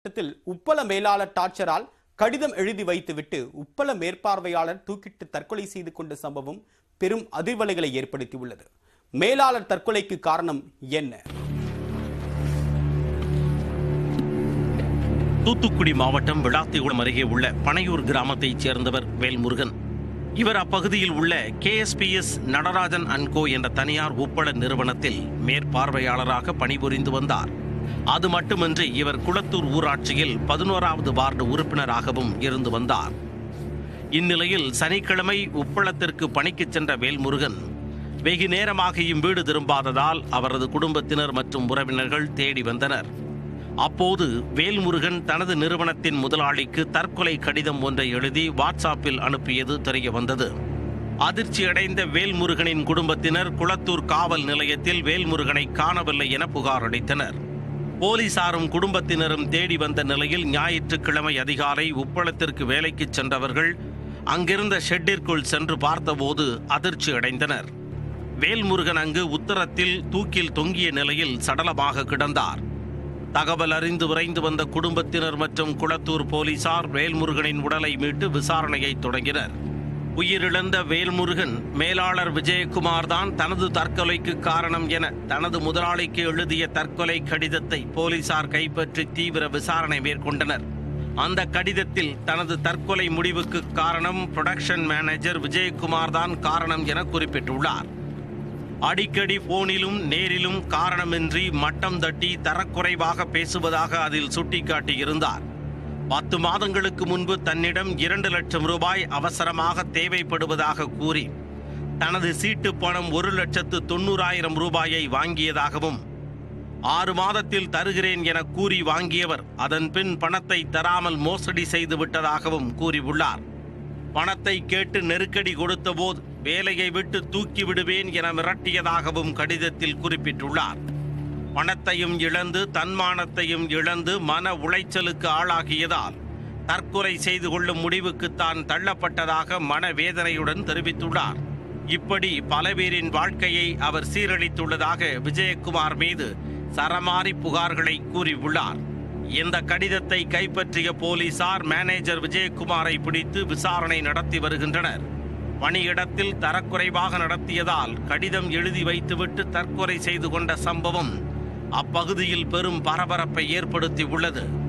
மாவட்டத்தில் உப்பள மேலாளர் டார்ச்சரால் கடிதம் எழுதி வைத்துவிட்டு உப்பள மேற்பார்வையாளர் தூக்கிட்டு தற்கொலை செய்து கொண்ட சம்பவம் பெரும் அதிர்வலைகளை ஏற்படுத்தியுள்ளது மேலாளர் தற்கொலைக்கு காரணம் என்ன தூத்துக்குடி மாவட்டம் விளாத்திகுளம் அருகே உள்ள பனையூர் கிராமத்தைச் சேர்ந்தவர் வேல்முருகன் இவர் அப்பகுதியில் உள்ள கேஎஸ்பிஎஸ் நடராஜன் அன்கோ என்ற தனியார் உப்பள நிறுவனத்தில் மேற்பார்வையாளராக பணிபுரிந்து வந்தார் அது மட்டுமின்றி இவர் குளத்தூர் ஊராட்சியில் பதினோராவது வார்டு உறுப்பினராகவும் இருந்து வந்தார் இந்நிலையில் சனிக்கிழமை உப்பளத்திற்கு பணிக்குச் சென்ற வேல்முருகன் வெகு நேரமாகியும் வீடு திரும்பாததால் அவரது குடும்பத்தினர் மற்றும் உறவினர்கள் தேடி வந்தனர் அப்போது வேல்முருகன் தனது நிறுவனத்தின் முதலாளிக்கு தற்கொலை கடிதம் ஒன்றை எழுதி வாட்ஸ்அப்பில் அனுப்பியது தெரிய வந்தது அதிர்ச்சியடைந்த வேல்முருகனின் குடும்பத்தினர் குளத்தூர் காவல் நிலையத்தில் வேல்முருகனை காணவில்லை என புகார் அளித்தனர் போலீசாரும் குடும்பத்தினரும் தேடி வந்த நிலையில் ஞாயிற்றுக்கிழமை அதிகாலை உப்பளத்திற்கு வேலைக்கு சென்றவர்கள் அங்கிருந்த ஷெட்டிற்குள் சென்று பார்த்தபோது அதிர்ச்சி அடைந்தனர் வேல்முருகன் அங்கு உத்தரத்தில் தூக்கில் தொங்கிய நிலையில் சடலமாக கிடந்தார் தகவல் அறிந்து விரைந்து வந்த குடும்பத்தினர் மற்றும் குளத்தூர் போலீசார் வேல்முருகனின் உடலை மீட்டு விசாரணையை தொடங்கினர் உயிரிழந்த வேல்முருகன் மேலாளர் விஜயகுமார் தான் தனது தற்கொலைக்கு காரணம் என தனது முதலாளிக்கு எழுதிய தற்கொலை கடிதத்தை போலீசார் கைப்பற்றி தீவிர விசாரணை மேற்கொண்டனர் அந்த கடிதத்தில் தனது தற்கொலை முடிவுக்கு காரணம் புரொடக்ஷன் மேனேஜர் விஜயகுமார் தான் காரணம் என குறிப்பிட்டுள்ளார் அடிக்கடி போனிலும் நேரிலும் காரணமின்றி மட்டம் தட்டி தரக்குறைவாக பேசுவதாக அதில் சுட்டிக்காட்டியிருந்தார் பத்து மாதங்களுக்கு முன்பு தன்னிடம் இரண்டு லட்சம் ரூபாய் அவசரமாக தேவைப்படுவதாக கூறி தனது சீட்டு பணம் ஒரு லட்சத்து தொண்ணூறாயிரம் ரூபாயை வாங்கியதாகவும் ஆறு மாதத்தில் தருகிறேன் என கூறி வாங்கியவர் அதன் பின் பணத்தை தராமல் மோசடி செய்து விட்டதாகவும் கூறியுள்ளார் பணத்தை கேட்டு நெருக்கடி கொடுத்தபோது வேலையை விட்டு தூக்கி விடுவேன் என மிரட்டியதாகவும் கடிதத்தில் குறிப்பிட்டுள்ளார் பணத்தையும் இழந்து தன்மானத்தையும் இழந்து மன உளைச்சலுக்கு ஆளாகியதால் தற்கொலை செய்து கொள்ளும் முடிவுக்கு தான் தள்ளப்பட்டதாக மனவேதனையுடன் தெரிவித்துள்ளார் இப்படி பல பேரின் வாழ்க்கையை அவர் சீரழித்துள்ளதாக விஜயகுமார் மீது சரமாரி புகார்களை கூறியுள்ளார் இந்த கடிதத்தை கைப்பற்றிய போலீசார் மேனேஜர் விஜயகுமாரை பிடித்து விசாரணை நடத்தி வருகின்றனர் பணியிடத்தில் தரக்குறைவாக நடத்தியதால் கடிதம் எழுதி வைத்துவிட்டு தற்கொலை செய்து கொண்ட சம்பவம் அப்பகுதியில் பெரும் பரபரப்பை ஏற்படுத்தி உள்ளது